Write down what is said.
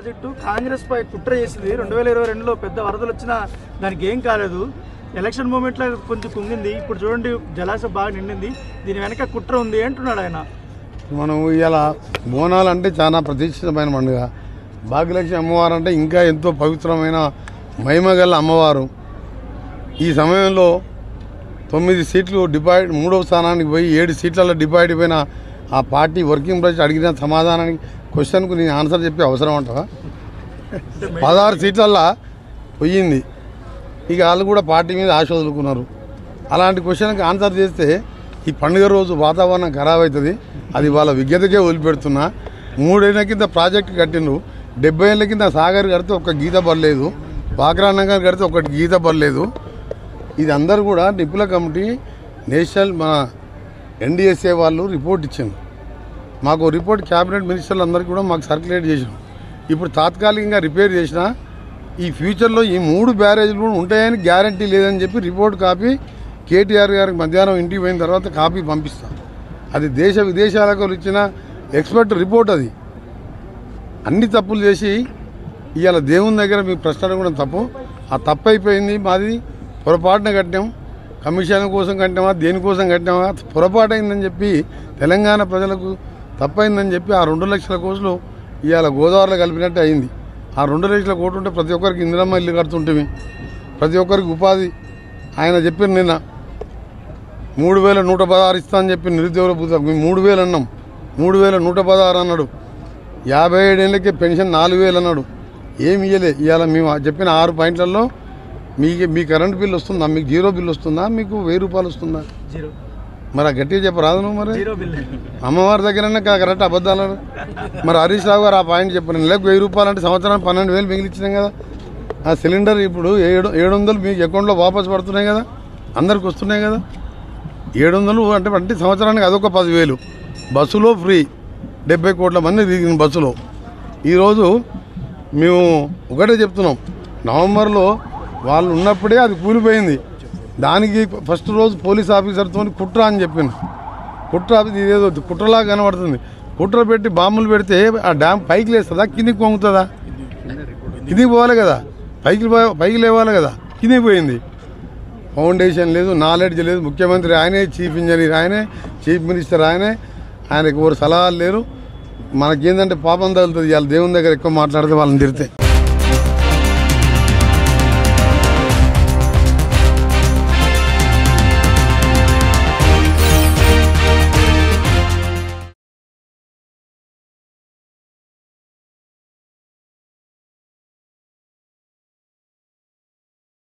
Project Congress పై కుట్ర చేసింది రెండు వేల ఇరవై రెండులో పెద్ద వరదలు వచ్చినా దానికి ఏం కాలేదు ఎలక్షన్ మూమెంట్లో కొంచెం కుంగింది ఇప్పుడు చూడండి జలాశయం బాగా నిండింది దీని వెనక కుట్ర ఉంది అంటున్నాడు ఆయన మనం ఇలా బోనాలు అంటే చాలా ప్రతిష్ఠితమైన పండుగ భాగ్యలక్ష్మి అమ్మవారు అంటే ఇంకా ఎంతో పవిత్రమైన మహిమగల అమ్మవారు ఈ సమయంలో తొమ్మిది సీట్లు డిపాయిడ్ మూడవ స్థానానికి పోయి ఏడు సీట్లలో డిపాయిడ్ అయిపోయిన ఆ పార్టీ వర్కింగ్ ప్రెసిడెంట్ అడిగిన సమాధానానికి క్వశ్చన్కు నేను ఆన్సర్ చెప్పే అవసరం అంటావా పదహారు సీట్లల్లో పోయింది ఇక వాళ్ళు కూడా పార్టీ మీద ఆశ వదులుకున్నారు అలాంటి క్వశ్చన్కి ఆన్సర్ చేస్తే ఈ పండుగ రోజు వాతావరణం ఖరాబ్ అవుతుంది అది వాళ్ళ విజ్ఞతకే వదిలిపెడుతున్నా మూడేళ్ల కింద ప్రాజెక్టు కట్టిండ్రు డెబ్బై ఏళ్ళ కింద సాగర్ కడితే ఒక గీత పర్లేదు బాక్రా నగర్ కడితే ఒకటి గీత పర్లేదు ఇది అందరు కూడా నిపుల కమిటీ నేషనల్ మన ఎన్డీఎస్ఏ వాళ్ళు రిపోర్ట్ ఇచ్చింది మాకు రిపోర్ట్ క్యాబినెట్ మినిస్టర్లు అందరికీ కూడా మాకు సర్క్యులేట్ చేసినాం ఇప్పుడు తాత్కాలికంగా రిపేర్ చేసినా ఈ ఫ్యూచర్లో ఈ మూడు బ్యారేజ్లు కూడా ఉంటాయని గ్యారంటీ లేదని చెప్పి రిపోర్ట్ కాపీ కేటీఆర్ గారికి మధ్యాహ్నం ఇంటికి పోయిన తర్వాత కాపీ పంపిస్తాం అది దేశ విదేశాలకు ఇచ్చిన ఎక్స్పర్ట్ రిపోర్ట్ అది అన్ని తప్పులు చేసి ఇవాళ దేవుని దగ్గర మీ ప్రశ్న అడగడం తప్పు ఆ తప్పు అయిపోయింది మాది పొరపాటున కట్టాం కమిషన్ కోసం కట్టామా దేనికోసం కట్టామా పొరపాటు అయిందని చెప్పి తెలంగాణ ప్రజలకు తప్పైందని చెప్పి ఆ రెండు లక్షల కోట్లు ఇవాళ గోదావరిలో కలిపినట్టు అయింది ఆ రెండు లక్షల కోట్లు ఉంటే ప్రతి ఒక్కరికి ఇందిరమ్మ ఇల్లు కడుతుంటే ప్రతి ఒక్కరికి ఉపాధి ఆయన చెప్పిన నిన్న మూడు వేల నూట పదహారు ఇస్తా అని చెప్పి నిరుద్యోగుల భూత మేము మూడు వేలు అన్నాం మూడు వేల నూట పదహారు అన్నాడు యాభై ఏడేళ్ళకే పెన్షన్ నాలుగు వేలు అన్నాడు ఏమి ఇయ్యలే ఇవాళ మేము చెప్పిన ఆరు పాయింట్లలో మీకు మీ కరెంట్ బిల్ వస్తుందా మీకు జీరో బిల్ వస్తుందా మీకు వెయ్యి రూపాయలు వస్తుందా జీరో మరి ఆ గట్టిగా చెప్పరాదు నువ్వు మరి జీరో బిల్ అమ్మవారి దగ్గరనే కా- కరెక్ట్ అబద్ధాలు అన్నారు. మరి హరీష్ రావు గారు ఆ పాయింట్ చెప్పారు నెలకు వెయ్యి రూపాయలు అంటే సంవత్సరానికి పన్నెండు వేలు మిగిలిచ్చినాం కదా ఆ సిలిండర్ ఇప్పుడు ఏడు ఏడు వందలు మీకు అకౌంట్లో వాపస్ పడుతున్నాయి కదా అందరికి వస్తున్నాయి కదా ఏడు వందలు అంటే అంటే సంవత్సరానికి అదొక పదివేలు బస్సులో ఫ్రీ డెబ్బై కోట్ల మంది తిరిగిన బస్సులో ఈరోజు మేము ఒకటే చెప్తున్నాం నవంబర్లో వాళ్ళు ఉన్నప్పుడే అది కూలిపోయింది దానికి ఫస్ట్ రోజు పోలీస్ ఆఫీసర్తో కుట్ర అని చెప్పింది కుట్ర అది ఇదేదో కుట్రలాగా కనబడుతుంది కుట్ర పెట్టి బాంబులు పెడితే ఆ డ్యామ్ పైకి లేస్తుందా కిందికి పొంగుతుందా కిందికి పోవాలి కదా పైకి పో- పైకి లేవాలి కదా కిందికి పోయింది ఫౌండేషన్ లేదు నాలెడ్జ్ లేదు ముఖ్యమంత్రి ఆయనే చీఫ్ ఇంజనీర్ ఆయనే చీఫ్ మినిస్టర్ ఆయనే ఆయనకు ఎవరు సలహాలు లేరు మనకేందంటే పాపం తగులుతుంది వాళ్ళ దేవుని దగ్గర ఎక్కువ మాట్లాడితే వాళ్ళని తిడితే